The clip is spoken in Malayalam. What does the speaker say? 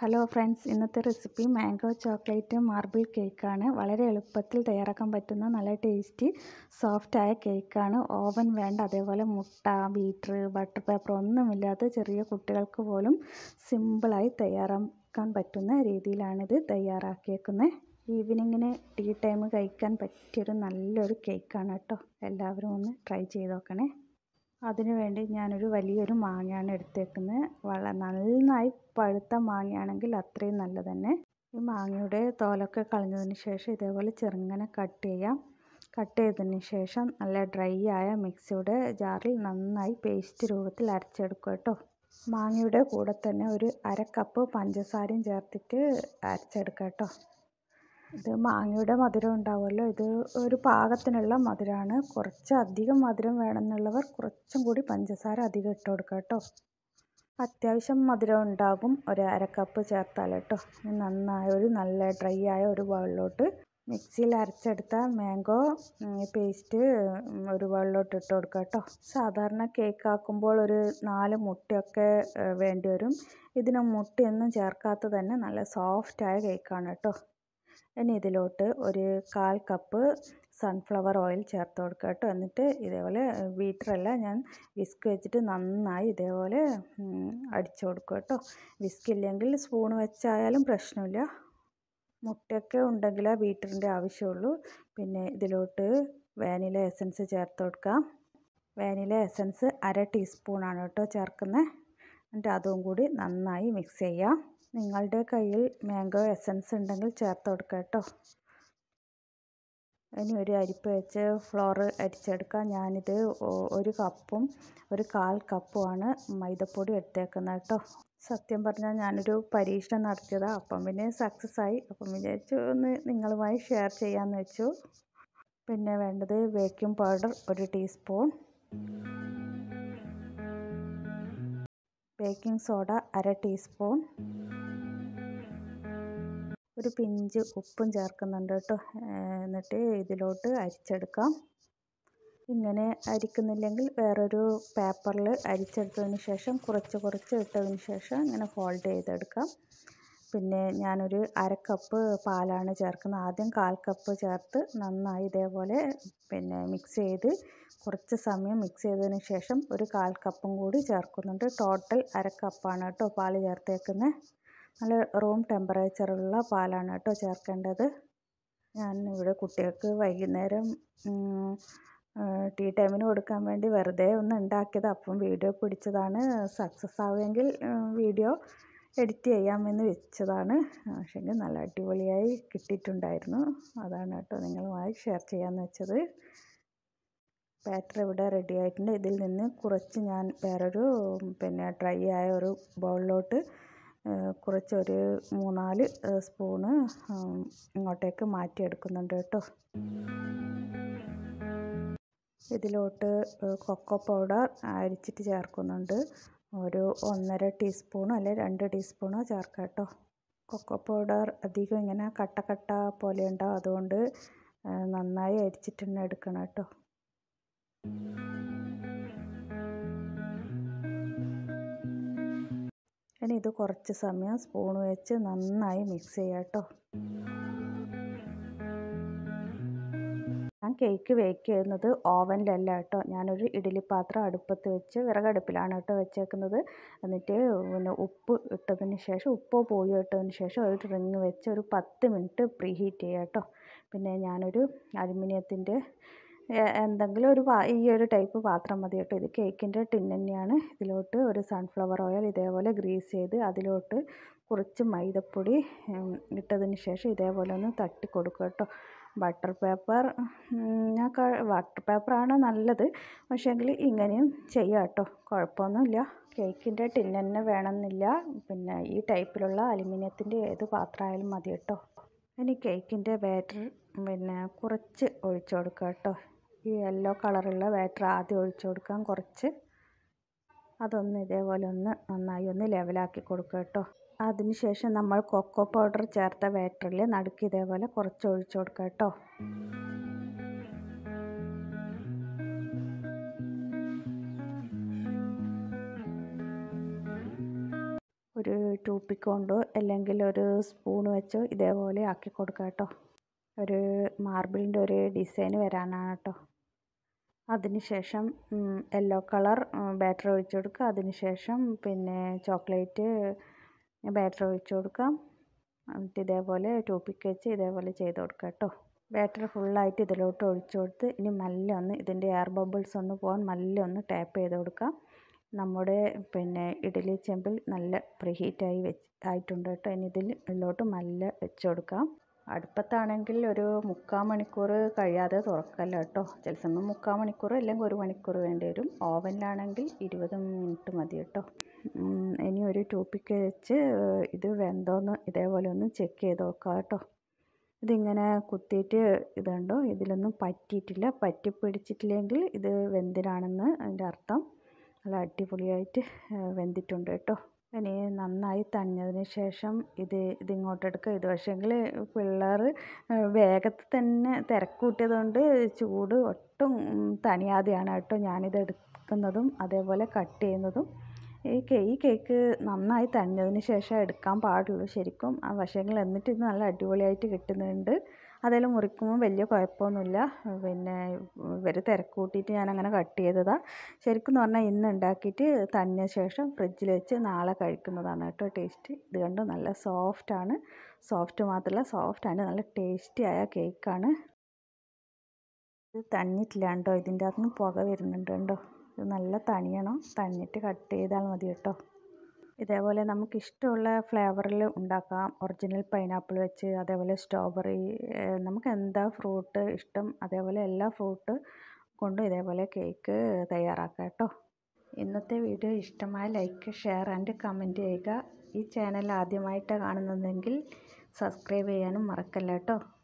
ഹലോ ഫ്രണ്ട്സ് ഇന്നത്തെ റെസിപ്പി മാംഗോ ചോക്ലേറ്റ് മാർബിൾ കേക്കാണ് വളരെ എളുപ്പത്തിൽ തയ്യാറാക്കാൻ പറ്റുന്ന നല്ല ടേസ്റ്റി സോഫ്റ്റായ കേക്കാണ് ഓവൻ വേണ്ട അതേപോലെ മുട്ട ബീറ്റർ ബട്ടർ പേപ്പർ ഒന്നുമില്ലാതെ ചെറിയ കുട്ടികൾക്ക് പോലും സിമ്പിളായി തയ്യാറാക്കാൻ പറ്റുന്ന രീതിയിലാണിത് തയ്യാറാക്കിയേക്കുന്നത് ഈവനിങ്ങിന് ടീ ടൈം കഴിക്കാൻ പറ്റിയൊരു നല്ലൊരു കേക്കാണ് കേട്ടോ എല്ലാവരും ഒന്ന് ട്രൈ ചെയ്ത് നോക്കണേ അതിനു വേണ്ടി ഞാനൊരു വലിയൊരു മാങ്ങയാണ് എടുത്തേക്കുന്നത് വള നന്നായി പഴുത്ത മാങ്ങയാണെങ്കിൽ അത്രയും നല്ലത് തന്നെ ഈ മാങ്ങയുടെ തോലൊക്കെ കളഞ്ഞതിന് ശേഷം ഇതേപോലെ ചെറുങ്ങനെ കട്ട് ചെയ്യാം കട്ട് ചെയ്തതിന് ശേഷം നല്ല ഡ്രൈ ആയ മിക്സിയുടെ ജാറിൽ നന്നായി പേസ്റ്റ് രൂപത്തിൽ അരച്ചെടുക്കുക കേട്ടോ മാങ്ങയുടെ കൂടെ തന്നെ ഒരു അര കപ്പ് പഞ്ചസാരയും ചേർത്തിട്ട് അരച്ചെടുക്കുക കേട്ടോ ഇത് മാങ്ങയുടെ മധുരം ഉണ്ടാവുമല്ലോ ഇത് ഒരു പാകത്തിനുള്ള മധുരമാണ് കുറച്ച് അധികം മധുരം വേണമെന്നുള്ളവർ കുറച്ചും കൂടി പഞ്ചസാര അധികം ഇട്ട് കൊടുക്കുക കേട്ടോ അത്യാവശ്യം മധുരം ഉണ്ടാകും ഒരു അര കപ്പ് ചേർത്താൽ കേട്ടോ നന്നായ ഒരു നല്ല ഡ്രൈ ആയ ഒരു ബൗളിലോട്ട് മിക്സിയിൽ അരച്ചെടുത്ത മാംഗോ പേസ്റ്റ് ഒരു ബൗളിലോട്ട് ഇട്ട് കൊടുക്കുക കേട്ടോ സാധാരണ കേക്ക് ആക്കുമ്പോൾ ഒരു നാല് മുട്ടയൊക്കെ വേണ്ടി വരും ഇതിന് മുട്ടയൊന്നും ചേർക്കാത്ത തന്നെ നല്ല സോഫ്റ്റായ കേക്കാണ് കേട്ടോ ഇനി ഇതിലോട്ട് ഒരു കാൽ കപ്പ് സൺഫ്ലവർ ഓയിൽ ചേർത്ത് കൊടുക്കുക കേട്ടോ എന്നിട്ട് ഇതേപോലെ ബീറ്ററല്ല ഞാൻ വിസ്ക് വെച്ചിട്ട് നന്നായി ഇതേപോലെ അടിച്ചു കൊടുക്കുക കേട്ടോ വിസ്ക് ഇല്ലെങ്കിൽ സ്പൂൺ വെച്ചായാലും പ്രശ്നമില്ല മുട്ടയൊക്കെ ഉണ്ടെങ്കിൽ ആ ബീറ്ററിൻ്റെ ആവശ്യമുള്ളൂ പിന്നെ ഇതിലോട്ട് വാനില എസൻസ് ചേർത്ത് കൊടുക്കാം വാനില എസൻസ് അര ടീസ്പൂണാണ് കേട്ടോ ചേർക്കുന്നത് എന്നിട്ട് അതും കൂടി നന്നായി മിക്സ് ചെയ്യാം നിങ്ങളുടെ കയ്യിൽ മാംഗോ എസൻസ് ഉണ്ടെങ്കിൽ ചേർത്ത് കൊടുക്കുക കേട്ടോ ഇനി ഒരു അരിപ്പ് വെച്ച് ഫ്ലോർ അരിച്ചെടുക്കാം ഞാനിത് ഒരു കപ്പും ഒരു കാൽ കപ്പുമാണ് മൈദപ്പൊടി എടുത്തേക്കുന്നത് കേട്ടോ സത്യം പറഞ്ഞാൽ ഞാനൊരു പരീക്ഷണം നടത്തിയതാണ് അപ്പം പിന്നെ സക്സസ് ആയി അപ്പം വിചാരിച്ചു ഒന്ന് നിങ്ങളുമായി ഷെയർ ചെയ്യാമെന്ന് വെച്ചു പിന്നെ വേണ്ടത് ബേക്കിംഗ് പൗഡർ ഒരു ടീസ്പൂൺ ബേക്കിംഗ് സോഡ അര ടീസ്പൂൺ ഒരു പിഞ്ച് ഉപ്പും ചേർക്കുന്നുണ്ട് കേട്ടോ എന്നിട്ട് ഇതിലോട്ട് അരിച്ചെടുക്കാം ഇങ്ങനെ അരിക്കുന്നില്ലെങ്കിൽ വേറൊരു പേപ്പറിൽ അരിച്ചെടുത്തതിന് ശേഷം കുറച്ച് കുറച്ച് ഇട്ടതിന് ശേഷം ഇങ്ങനെ ഫോൾഡ് ചെയ്തെടുക്കാം പിന്നെ ഞാനൊരു അര കപ്പ് പാലാണ് ചേർക്കുന്നത് ആദ്യം കാൽ കപ്പ് ചേർത്ത് നന്നായി ഇതേപോലെ പിന്നെ മിക്സ് ചെയ്ത് കുറച്ച് സമയം മിക്സ് ചെയ്തതിന് ശേഷം ഒരു കാൽ കപ്പും കൂടി ചേർക്കുന്നുണ്ട് ടോട്ടൽ അര കപ്പാണ് കേട്ടോ പാൽ ചേർത്തേക്കുന്നത് നല്ല റൂം ടെമ്പറേച്ചറുള്ള പാലാണ് കേട്ടോ ചേർക്കേണ്ടത് ഞാൻ ഇവിടെ കുട്ടികൾക്ക് വൈകുന്നേരം ടീ ടൈമിന് കൊടുക്കാൻ വേണ്ടി വെറുതെ ഒന്ന് ഉണ്ടാക്കിയത് അപ്പം വീഡിയോ പിടിച്ചതാണ് സക്സസ് ആവുമെങ്കിൽ വീഡിയോ എഡിറ്റ് ചെയ്യാമെന്ന് വെച്ചതാണ് പക്ഷേങ്കിൽ നല്ല അടിപൊളിയായി കിട്ടിയിട്ടുണ്ടായിരുന്നു അതാണ് കേട്ടോ നിങ്ങളുമായി ഷെയർ ചെയ്യാമെന്ന് വെച്ചത് ബാറ്റർ ഇവിടെ റെഡി ആയിട്ടുണ്ട് ഇതിൽ നിന്ന് കുറച്ച് ഞാൻ വേറൊരു പിന്നെ ഡ്രൈ ആയ ഒരു ബൗളിലോട്ട് കുറച്ചൊരു മൂന്നാല് സ്പൂണ് ഇങ്ങോട്ടേക്ക് മാറ്റിയെടുക്കുന്നുണ്ട് കേട്ടോ ഇതിലോട്ട് കൊക്കോ പൗഡർ അരിച്ചിട്ട് ചേർക്കുന്നുണ്ട് ഒരു ഒന്നര ടീസ്പൂണോ അല്ലെ രണ്ട് ടീസ്പൂണോ ചേർക്കാം കേട്ടോ കൊക്കോ പൗഡർ അധികം ഇങ്ങനെ കട്ട കട്ട പോലെ ഉണ്ടാവും അതുകൊണ്ട് നന്നായി അരിച്ചിട്ട് തന്നെ എടുക്കണം കേട്ടോ ഇനി ഇത് കുറച്ച് സമയം സ്പൂൺ വെച്ച് നന്നായി മിക്സ് ചെയ്യാം കേട്ടോ ഞാൻ കേക്ക് ബേക്ക് ചെയ്യുന്നത് ഓവനിലല്ല കേട്ടോ ഞാനൊരു ഇഡ്ഡലി പാത്രം അടുപ്പത്ത് വെച്ച് വിറകടുപ്പിലാണ് കേട്ടോ വെച്ചേക്കുന്നത് എന്നിട്ട് പിന്നെ ഉപ്പ് ഇട്ടതിന് ശേഷം ഉപ്പോ പോയോ ഇട്ടതിന് ശേഷം ഒരു റിങ് വെച്ച് ഒരു പത്ത് മിനിറ്റ് പ്രീ ഹീറ്റ് ചെയ്യാം കേട്ടോ പിന്നെ ഞാനൊരു അലുമിനിയത്തിൻ്റെ എന്തെങ്കിലും ഒരു ഈ ഒരു ടൈപ്പ് പാത്രം മതി കേട്ടോ ഇത് കേക്കിൻ്റെ ടിൻ തന്നെയാണ് ഇതിലോട്ട് ഒരു സൺഫ്ലവർ ഓയിൽ ഇതേപോലെ ഗ്രീസ് ചെയ്ത് അതിലോട്ട് കുറച്ച് മൈദപ്പൊടി ഇട്ടതിന് ശേഷം ഇതേപോലെ ഒന്ന് തട്ടി കൊടുക്കുക കേട്ടോ ബട്ടർ പേപ്പർ ഞാൻ ബട്ടർ പേപ്പറാണ് നല്ലത് പക്ഷേങ്കിൽ ഇങ്ങനെയും ചെയ്യാം കേട്ടോ കുഴപ്പമൊന്നുമില്ല കേക്കിൻ്റെ ടിൻ തന്നെ വേണമെന്നില്ല പിന്നെ ഈ ടൈപ്പിലുള്ള അലുമിനിയത്തിൻ്റെ ഏത് പാത്രമായാലും മതി കേട്ടോ ഇനി കേക്കിൻ്റെ ബാറ്റർ പിന്നെ കുറച്ച് ഒഴിച്ചു കൊടുക്കുക കേട്ടോ ഈ യെല്ലോ കളറുള്ള ബാറ്റർ ആദ്യം ഒഴിച്ചു കൊടുക്കാം കുറച്ച് അതൊന്ന് ഇതേപോലെ ഒന്ന് നന്നായി ഒന്ന് ലെവലാക്കി കൊടുക്കുക കേട്ടോ അതിനുശേഷം നമ്മൾ കൊക്കോ പൗഡർ ചേർത്ത ബാറ്ററിൽ നടുക്ക് ഇതേപോലെ കുറച്ച് ഒഴിച്ചു കൊടുക്കുക കേട്ടോ ഒരു ടൂപ്പിക്ക് കൊണ്ടോ അല്ലെങ്കിൽ ഒരു സ്പൂൺ വെച്ചോ ഇതേപോലെ ആക്കി കൊടുക്കുക കേട്ടോ ഒരു മാർബിളിൻ്റെ ഒരു ഡിസൈൻ വരാനാണ് കേട്ടോ അതിനുശേഷം യെല്ലോ കളർ ബാറ്റർ ഒഴിച്ചു കൊടുക്കുക അതിനുശേഷം പിന്നെ ചോക്ലേറ്റ് ബാറ്റർ ഒഴിച്ചു കൊടുക്കാം എന്നിട്ട് ഇതേപോലെ ടൂപ്പിക്ക് വെച്ച് ഇതേപോലെ ചെയ്ത് കൊടുക്കുക കേട്ടോ ബാറ്റർ ഫുള്ളായിട്ട് ഇതിലോട്ട് ഒഴിച്ചു കൊടുത്ത് ഇനി മെല്ലെ ഒന്ന് ഇതിൻ്റെ എയർ ബബിൾസ് ഒന്ന് പോകാൻ മെല്ലെ ഒന്ന് ടാപ്പ് ചെയ്ത് കൊടുക്കാം നമ്മുടെ പിന്നെ ഇഡ്ഡലി ചെമ്പിൽ നല്ല പ്രീഹീറ്റായി വെച്ച് ആയിട്ടുണ്ട് കേട്ടോ ഇനി ഇതിൽ ഇതിലോട്ട് മെല്ലെ വെച്ച് കൊടുക്കാം അടുപ്പത്താണെങ്കിൽ ഒരു മുക്കാൽ മണിക്കൂർ കഴിയാതെ തുറക്കല്ല കേട്ടോ ചില സമയം മുക്കാൽ മണിക്കൂർ അല്ലെങ്കിൽ ഒരു മണിക്കൂർ വേണ്ടി വരും ഓവനിലാണെങ്കിൽ ഇരുപത് മിനിറ്റ് മതി കേട്ടോ ഇനി ഒരു ടൂപ്പിക്ക് വെച്ച് ഇത് വെന്തോന്ന് ഇതേപോലെ ഒന്ന് ചെക്ക് ചെയ്ത് നോക്കാം കേട്ടോ ഇതിങ്ങനെ കുത്തിയിട്ട് ഇതുണ്ടോ ഇതിലൊന്നും പറ്റിയിട്ടില്ല പറ്റി പിടിച്ചിട്ടില്ലെങ്കിൽ ഇത് വെന്തിനാണെന്ന് അതിൻ്റെ അർത്ഥം നല്ല അടിപൊളിയായിട്ട് വെന്തിട്ടുണ്ട് കേട്ടോ ഇനി നന്നായി തണിഞ്ഞതിന് ശേഷം ഇത് ഇതിങ്ങോട്ട് എടുക്കുക ഇത് പക്ഷേങ്കിൽ പിള്ളേർ വേഗത്തിൽ തന്നെ തിരക്കൂട്ടിയത് കൊണ്ട് ചൂട് ഒട്ടും തണിയാതെയാണ് കേട്ടോ ഞാനിത് എടുക്കുന്നതും അതേപോലെ കട്ട് ചെയ്യുന്നതും ഈ ഈ കേക്ക് നന്നായി തണിഞ്ഞതിന് ശേഷം എടുക്കാൻ പാടുള്ളൂ ശരിക്കും പക്ഷേങ്കിൽ എന്നിട്ട് ഇത് നല്ല അടിപൊളിയായിട്ട് കിട്ടുന്നുണ്ട് അതെല്ലാം മുറിക്കുമ്പോൾ വലിയ കുഴപ്പമൊന്നുമില്ല പിന്നെ ഇവർ തിരക്കൂട്ടിയിട്ട് ഞാനങ്ങനെ കട്ട് ചെയ്തതാണ് ശരിക്കും പറഞ്ഞാൽ ഇന്ന് ഉണ്ടാക്കിയിട്ട് തണിഞ്ഞ ശേഷം ഫ്രിഡ്ജിൽ വെച്ച് നാളെ കഴിക്കുന്നതാണ് കേട്ടോ ടേസ്റ്റ് ഇത് കണ്ടു നല്ല സോഫ്റ്റാണ് സോഫ്റ്റ് മാത്രമല്ല സോഫ്റ്റാണ് നല്ല ടേസ്റ്റി ആയ കേക്കാണ് ഇത് തണിഞ്ഞിട്ടില്ല കേട്ടോ ഇതിൻ്റെ അകത്ത് നിന്ന് പുക വരുന്നുണ്ട് കേട്ടോ ഇത് നല്ല തണിയണം തണിഞ്ഞിട്ട് കട്ട് ചെയ്താൽ മതി കേട്ടോ ഇതേപോലെ നമുക്ക് ഇഷ്ടമുള്ള ഫ്ലേവറിൽ ഉണ്ടാക്കാം ഒറിജിനൽ പൈനാപ്പിൾ വെച്ച് അതേപോലെ സ്ട്രോബെറി നമുക്ക് എന്താ ഫ്രൂട്ട് ഇഷ്ടം അതേപോലെ എല്ലാ ഫ്രൂട്ട് കൊണ്ടും ഇതേപോലെ കേക്ക് തയ്യാറാക്കാം കേട്ടോ ഇന്നത്തെ വീഡിയോ ഇഷ്ടമായ ലൈക്ക് ഷെയർ ആൻഡ് കമൻറ്റ് ചെയ്യുക ഈ ചാനൽ ആദ്യമായിട്ടാണ് കാണുന്നതെങ്കിൽ സബ്സ്ക്രൈബ് ചെയ്യാനും മറക്കല്ല കേട്ടോ